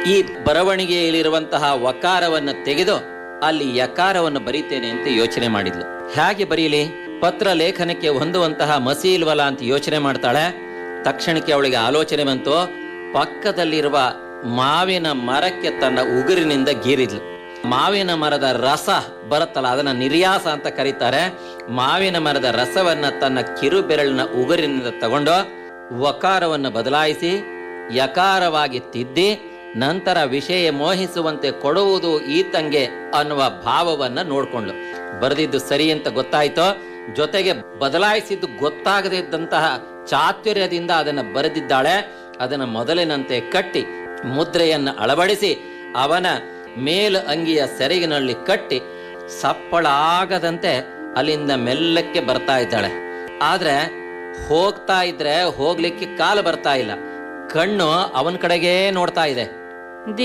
ಈ ಬರವಣಿಗೆಯಲ್ಲಿರುವಂತಹ ವಕಾರವನ್ನು ತೆಗೆದು ಅಲ್ಲಿ ಯಕಾರವನ್ನು ಬರೀತೇನೆ ಅಂತ ಯೋಚನೆ ಮಾಡಿದ್ಲು ಹೇಗೆ ಬರೀಲಿ ಪತ್ರ ಲೇಖನಕ್ಕೆ ಹೊಂದುವಂತಹ ಮಸಿ ಇಲ್ವಲ್ಲ ಅಂತ ಯೋಚನೆ ಮಾಡ್ತಾಳೆ ತಕ್ಷಣಕ್ಕೆ ಅವಳಿಗೆ ಆಲೋಚನೆ ಬಂತು ಪಕ್ಕದಲ್ಲಿರುವ ಮಾವಿನ ಮರಕ್ಕೆ ತನ್ನ ಉಗುರಿನಿಂದ ಗೀರಿದ್ಲು ಮಾವಿನ ಮರದ ರಸ ಬರುತ್ತಲ್ಲ ಅದನ್ನ ನಿರ್ಯಾಸ ಅಂತ ಕರೀತಾರೆ ಮಾವಿನ ಮರದ ರಸವನ್ನ ತನ್ನ ಕಿರು ಬೆರಳಿನ ಉಗುರಿನಿಂದ ತಗೊಂಡು ವಕಾರವನ್ನು ಬದಲಾಯಿಸಿ ಯಕಾರವಾಗಿ ತಿದ್ದಿ ನಂತರ ವಿಷಯ ಮೋಹಿಸುವಂತೆ ಕೊಡುವುದು ಈತಂಗೆ ಅನ್ನುವ ಭಾವವನ್ನ ನೋಡ್ಕೊಂಡ್ಲು ಬರೆದಿದ್ದು ಸರಿ ಅಂತ ಗೊತ್ತಾಯ್ತೋ ಜೊತೆಗೆ ಬದಲಾಯಿಸಿದ್ದು ಗೊತ್ತಾಗದೇ ಇದ್ದಂತಹ ಚಾತುರ್ಯದಿಂದ ಅದನ್ನ ಬರೆದಿದ್ದಾಳೆ ಅದನ್ನ ಮೊದಲಿನಂತೆ ಕಟ್ಟಿ ಮುದ್ರೆಯನ್ನು ಅಳವಡಿಸಿ ಅವನ ಮೇಲು ಅಂಗಿಯ ಸೆರಗಿನಲ್ಲಿ ಕಟ್ಟಿ ಸಪ್ಪಳ ಆಗದಂತೆ ಅಲ್ಲಿಂದ ಮೆಲ್ಲಕ್ಕೆ ಬರ್ತಾ ಇದ್ದಾಳೆ ಆದ್ರೆ ಹೋಗ್ತಾ ಇದ್ರೆ ಹೋಗ್ಲಿಕ್ಕೆ ಕಾಲು ಬರ್ತಾ ಇಲ್ಲ ಕಣ್ಣು ಅವನ ಕಡೆಗೇ ನೋಡ್ತಾ ಇದೆ